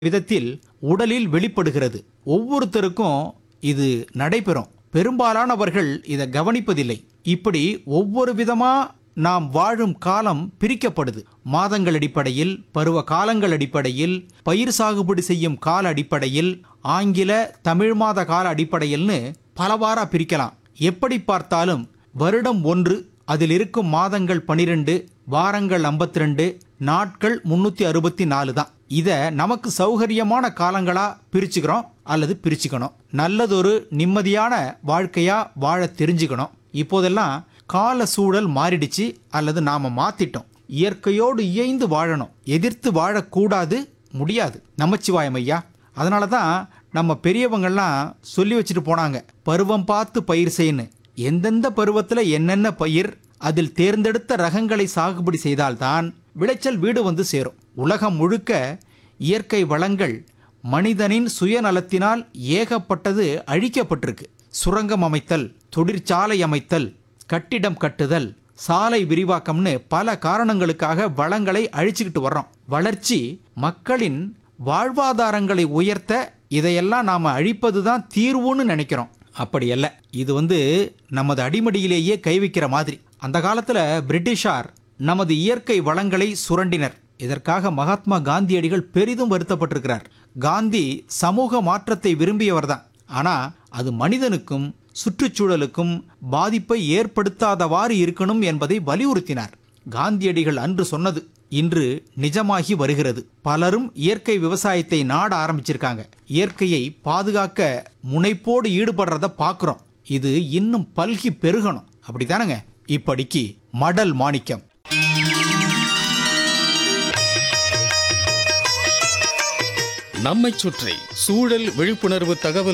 விதத்தில் உடலில் வெளிப்படுகிறது ஒவ்வொருத்தருக்கும் இது நடைபெறும் பெரும்பாலானவர்கள் இதை கவனிப்பதில்லை இப்படி ஒவ்வொரு விதமா நாம் வாழும் காலம் பிரிக்கப்படுது மாதங்கள் அடிப்படையில் பருவ காலங்கள் அடிப்படையில் பயிர் சாகுபடி செய்யும் கால அடிப்படையில் ஆங்கில தமிழ் மாத கால அடிப்படையில்னு பலவாரா பிரிக்கலாம் எப்படி பார்த்தாலும் வருடம் ஒன்று அதில் இருக்கும் மாதங்கள் பனிரெண்டு வாரங்கள் 52 நாட்கள் முன்னூத்தி அறுபத்தி நாலு தான் இதை நமக்கு சௌகரியமான காலங்களா பிரிச்சுக்கிறோம் அல்லது பிரிச்சுக்கணும் நல்லதொரு நிம்மதியான வாழ்க்கையா வாழ தெரிஞ்சுக்கணும் இப்போதெல்லாம் கால சூழல் மாறிடுச்சு அல்லது நாம மாத்திட்டோம் இயற்கையோடு இயைந்து வாழணும் எதிர்த்து வாழக்கூடாது முடியாது நமச்சிவாயம் ஐயா அதனால தான் நம்ம பெரியவங்கள்லாம் சொல்லி வச்சுட்டு போனாங்க பருவம் பார்த்து பயிர் செய்யணும் எந்தெந்த பருவத்தில் என்னென்ன பயிர் அதில் தேர்ந்தெடுத்த ரகங்களை சாகுபடி செய்தால்தான் விளைச்சல் வீடு வந்து சேரும் உலகம் முழுக்க இயற்கை வளங்கள் மனிதனின் சுயநலத்தினால் ஏகப்பட்டது அழிக்கப்பட்டிருக்கு சுரங்கம் அமைத்தல் தொழிற்சாலை அமைத்தல் கட்டிடம் கட்டுதல் சாலை விரிவாக்கம்னு பல காரணங்களுக்காக வளங்களை அழிச்சுக்கிட்டு வர்றோம் வளர்ச்சி மக்களின் வாழ்வாதாரங்களை உயர்த்த இதையெல்லாம் நாம அழிப்பது தான் தீர்வுன்னு நினைக்கிறோம் அப்படி அல்ல இது வந்து நமது அடிமடியிலேயே கை வைக்கிற மாதிரி அந்த காலத்துல பிரிட்டிஷார் நமது இயற்கை வளங்களை சுரண்டினர் இதற்காக மகாத்மா காந்தியடிகள் பெரிதும் வருத்தப்பட்டிருக்கிறார் காந்தி சமூக மாற்றத்தை விரும்பியவர்தான் ஆனா அது மனிதனுக்கும் சுற்றுச்சூழலுக்கும் பாதிப்பை ஏற்படுத்தாதவாறு இருக்கணும் என்பதை வலியுறுத்தினார் காந்தியடிகள் அன்று சொன்னது இன்று நிஜமாகி வருகிறது பலரும் இயற்கை விவசாயத்தை நாட ஆரம்பிச்சிருக்காங்க இயற்கையை பாதுகாக்க முனைப்போடு ஈடுபடுறத பார்க்குறோம் இது இன்னும் பல்கி பெருகணும் அப்படித்தானங்க இப்படிக்கு மடல் மாணிக்கம் நம்மைச் சுற்றி சூழல் விழிப்புணர்வு தகவல்